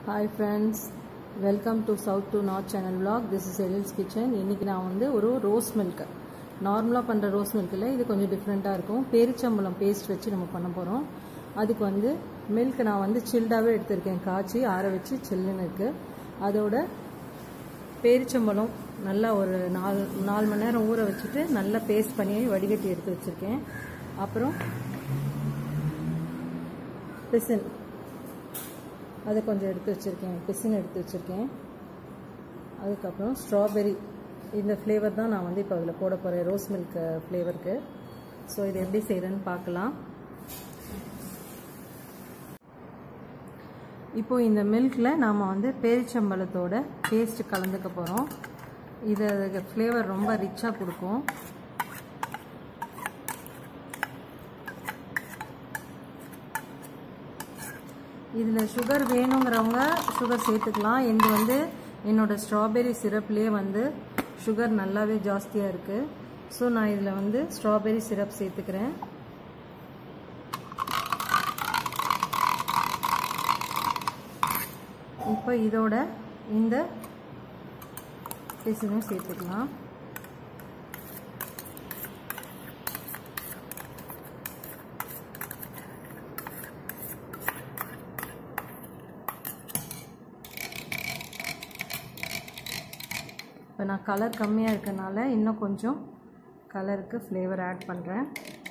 hi friends welcome to south to north channel vlog this is Ezhil's kitchen இன்றைக்கி நான் வந்து ஒரு ரோஸ் மில்க் நார்மலாக பண்ணுற ரோஸ் மில்கில் இது கொஞ்சம் டிஃப்ரெண்ட்டாக இருக்கும் பேரிச்சம்பழம் பேஸ்ட் வச்சு நம்ம பண்ண போகிறோம் அதுக்கு வந்து மில்க் நான் வந்து சில்டாகவே எடுத்திருக்கேன் காய்ச்சி ஆற வச்சு சில்லுன்னு இருக்குது அதோட பேரிச்சம்பழம் நல்லா ஒரு நாலு நாலு மணி நேரம் ஊற வச்சுட்டு நல்லா பேஸ்ட் பண்ணி வடிகட்டி எடுத்து வச்சுருக்கேன் அப்புறம் பிசின் அதை கொஞ்சம் எடுத்து வச்சுருக்கேன் பிசின் எடுத்து வச்சுருக்கேன் அதுக்கப்புறம் ஸ்ட்ராபெரி இந்த ஃப்ளேவர் தான் நான் வந்து இப்போ அதில் போட போகிறேன் ரோஸ் மில்க் ஃப்ளேவருக்கு ஸோ இது எப்படி செய்கிறேன்னு பார்க்கலாம் இப்போ இந்த மில்கில் நாம் வந்து பேரிச்சம்பழத்தோட பேஸ்ட் கலந்துக்க போகிறோம் இது அதுக்கு ஃப்ளேவர் ரொம்ப ரிச்சாக கொடுக்கும் இதில் சுகர் வேணுங்கிறவங்க சுகர் சேர்த்துக்கலாம் இது வந்து என்னோடய ஸ்ட்ராபெரி சிரப்லேயே வந்து சுகர் நல்லாவே ஜாஸ்தியாக இருக்குது ஸோ நான் இதில் வந்து ஸ்ட்ராபெரி சிரப் சேர்த்துக்கிறேன் இப்போ இதோட இந்த பிசினும் சேர்த்துக்கலாம் இப்போ நான் கலர் கம்மியாக இருக்கனால இன்னும் கொஞ்சம் கலருக்கு ஃப்ளேவர் ஆட் பண்ணுறேன்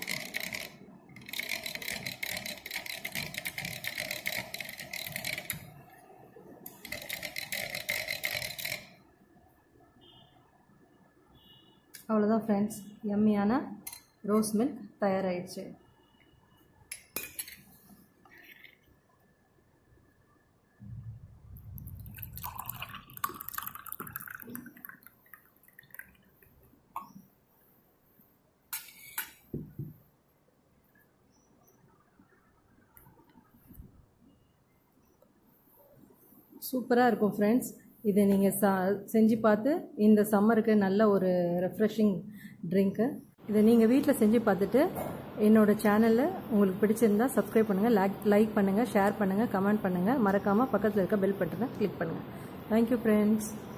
அவ்வளோதான் ஃப்ரெண்ட்ஸ் எம்மியான ரோஸ் மில்க் தயாராகிடுச்சு சூப்பராக இருக்கும் ஃப்ரெண்ட்ஸ் இதை நீங்கள் சா செஞ்சு பார்த்து இந்த சம்மருக்கு நல்ல ஒரு ரெஃப்ரெஷிங் ட்ரிங்க்கு இதை நீங்கள் வீட்டில் செஞ்சு பார்த்துட்டு என்னோடய சேனலில் உங்களுக்கு பிடிச்சிருந்தா சப்ஸ்கிரைப் பண்ணுங்கள் லைக் லைக் பண்ணுங்கள் ஷேர் பண்ணுங்கள் கமெண்ட் பண்ணுங்கள் மறக்காமல் பக்கத்தில் இருக்க பெல் பட்டனை கிளிக் பண்ணுங்கள் தேங்க்யூ ஃப்ரெண்ட்ஸ்